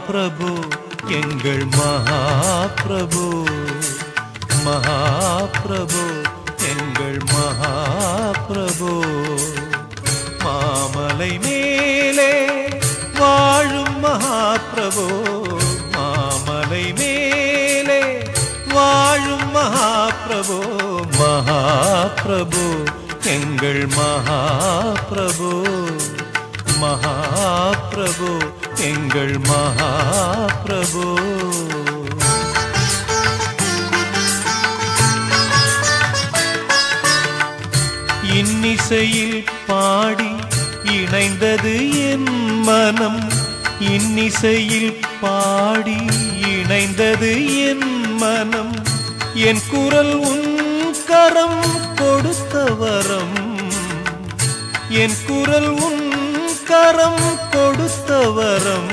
மகாபிரபு எங்கள் மகாபிரபு மகாபிரபு எங்கள் மகாபிரபு மாமலை மேலே வாழும் மகாபிரபு மாமலை மேலே வாழும் மகாபிரபு மகாபிரபு எங்கள் மகாபிரபு மகாபிரபு எங்கள் மகாபிரபு இன்னிசையில் பாடி இணைந்தது என் மனம் இன்னிசையில் பாடி இணைந்தது என் மனம் என் குரல் உன் கரம் கொடுத்த வரம் என் குரல் உன் கரம் கொடுத்த வரம்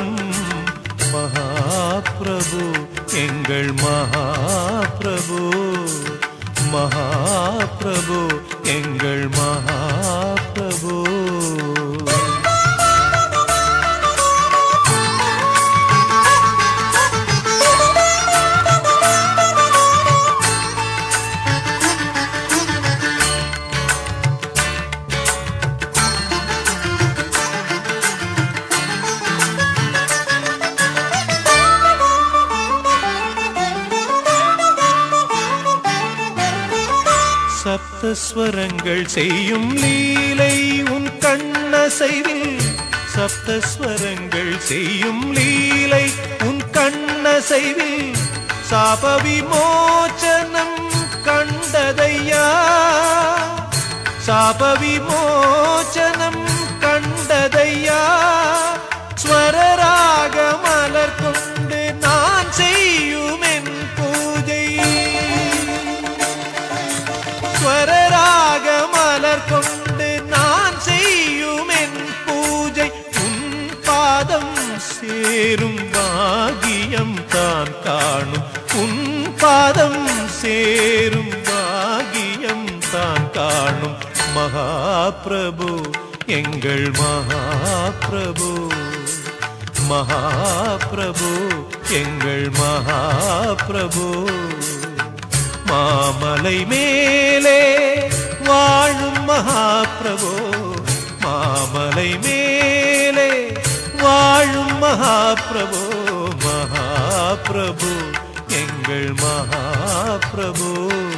மகாபிரபு எங்கள் மகாபிரபு மகாபிரபு எங்கள் மகாபிரபு சப்தஸ்வரங்கள் செய்யும் லீலை உன் கண்ணசைவில் சப்தஸ்வரங்கள் செய்யும் லீலை உன் கண்ணசைவில் சாப விமோச்சனம் கண்டதையா சாப விமோச்சனம் கண்டதையா ஸ்வரராக மலர் கொண்டு நான் செய்யும் என் பூஜை ஸ்வரராக மலர் கொண்டு நான் செய்யும் என் பூஜை உன் பாதம் சேரும் பாகியம் தான் காணும் உன் பாதம் சேரும் பாகியம் தான் காணும் மகாபிரபு எங்கள் மகாபிரபு மகாபிரபு எங்கள் மகாபிரபு மாமலை மேலே வாழும் மகாபிரபு மாமலை மேலே வாழும் மகாபிரபு மகாபிரபு எங்கள் மகாபிரபு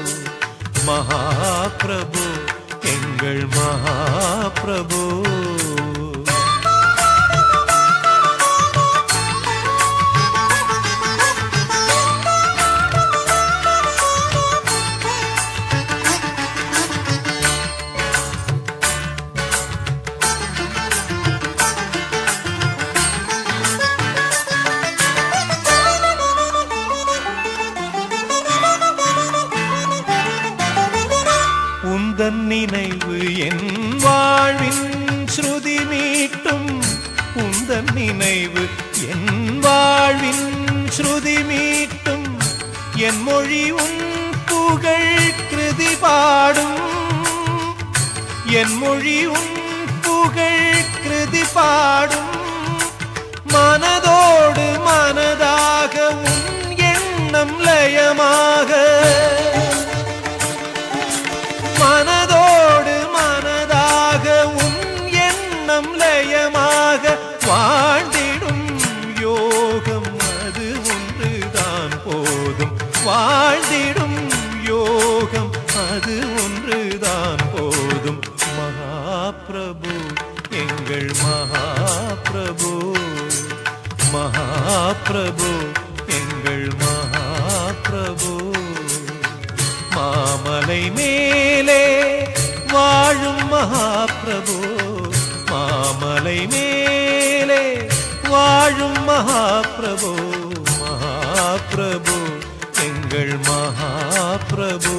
மகாபிரபு எங்கள் மகாபிரபு உந்தன் நினைவு என் வாழ்வின் ஸ்ருதி மீட்டும் உந்தன் நினைவு என் வாழ்வின் ஸ்ருதி மீட்டும் என் மொழி உன் புகழ் கிருதி பாடும் என் மொழி உன் புகழ் கிருதி பாடும் மனதோடு மனதாக உன் எண்ணம் லயமாக மனதோடு மனதாக உன் எண்ணம் லயமாக வாழ்ந்திடும் யோகம் அது ஒன்றுதான் போதும் வாழ்ந்திடும் யோகம் அது ஒன்றுதான் போதும் மகாபிரபு எங்கள் மகாபிரபு மகாபிரபு எங்கள் மகாபிரபு மாமலை மேலே வாழும் மகாபிரபு மாமலை மேலே வாழும் மகாபிரபு மகாபிரபு எங்கள் மகாபிரபு